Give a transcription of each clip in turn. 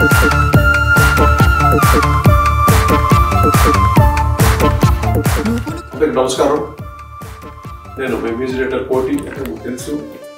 అందరికి నమస్కారం నేను మీ మ్యూజిక్ డైరెక్టర్ కోటి అంటే మీకు తెలుసు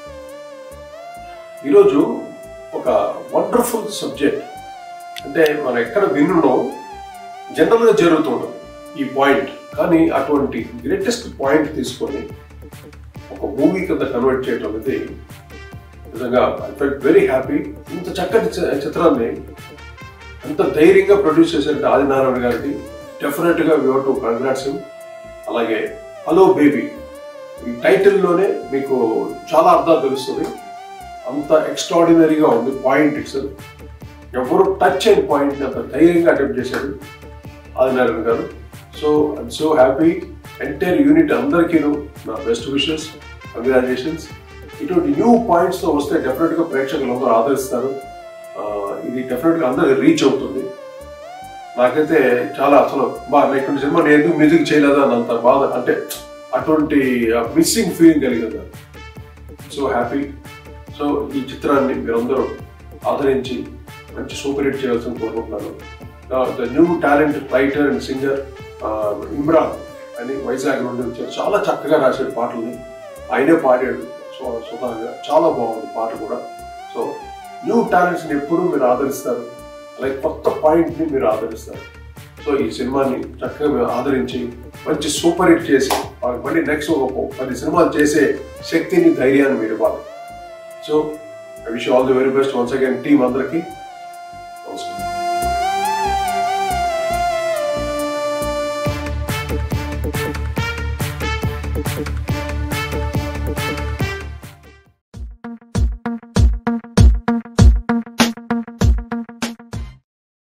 ఈరోజు ఒక వండర్ఫుల్ సబ్జెక్ట్ అంటే మనం ఎక్కడ విన్నునో జనరల్గా జరుగుతుండదు ఈ పాయింట్ కానీ అటువంటి గ్రేటెస్ట్ పాయింట్ తీసుకొని ఒక మూవీ కింద కన్వర్ట్ చేయడం అనేది నిజంగా ఐ ఫెల్ట్ వెరీ హ్యాపీ ఇంత చక్కటి చి- చిత్రాన్ని ఎంత ధైర్యంగా ప్రొడ్యూస్ చేశారంటే ఆదినారాయణ గారికి డెఫినెట్ గా వివర్ టు కంగ్రాట్స్ అలాగే హలో బేబీ ఈ టైటిల్లోనే మీకు చాలా అర్థాలు తెలుస్తుంది అంత ఎక్స్ట్రాడినరీగా ఉంది పాయింట్ ఇట్స్ ఎవరు టచ్ అయిన పాయింట్ అంత ధైర్యంగా అటెంప్ట్ చేశారు ఆదినారాయణ గారు so I'm so happy entire unit అందరికీను నా బెస్ట్ విషెస్ కంగ్రాచులేషన్స్ ఇటువంటి న్యూ పాయింట్స్తో వస్తే డెఫినెట్గా ప్రేక్షకులు అందరూ ఆదరిస్తారు ఆ, ఇది డెఫినెట్గా అందరికి రీచ్ అవుతుంది నాకైతే చాలా అసలు బా ఇటువంటి సినిమా నేను ఎందుకు మ్యూజిక్ చేయలేదా అని అంత బాధ అంటే అటువంటి మిస్సింగ్ ఫీలింగ్ కలిగింది సో హ్యాపీ సో ఈ చిత్రాన్ని మీరందరూ ఆదరించి మంచి సూపర్ హిట్ చేయాల్సిన కోరుకుంటున్నాను the new talent writer and singer Imran అని వైజాగ్ నుండి వచ్చారు చాలా చక్కగా రాశాడు పాటల్ని ఆయనే పాడాడు సో స్వతహాగా చాలా బాగుంది పాట కూడా సో న్యూ టాలెంట్స్ని ఎప్పుడూ మీరు ఆదరిస్తారు అలాగే కొత్త పాయింట్ని మీరు ఆదరిస్తారు సో ఈ సినిమాని చక్కగా మీరు ఆదరించి మంచి సూపర్ హిట్ చేసి వాళ్ళకి మళ్ళీ నెక్స్ట్ ఒక పది సినిమాలు చేసే శక్తిని ధైర్యాన్ని మీరు ఇవ్వాలి so I wish all the very best once again team అందరికీ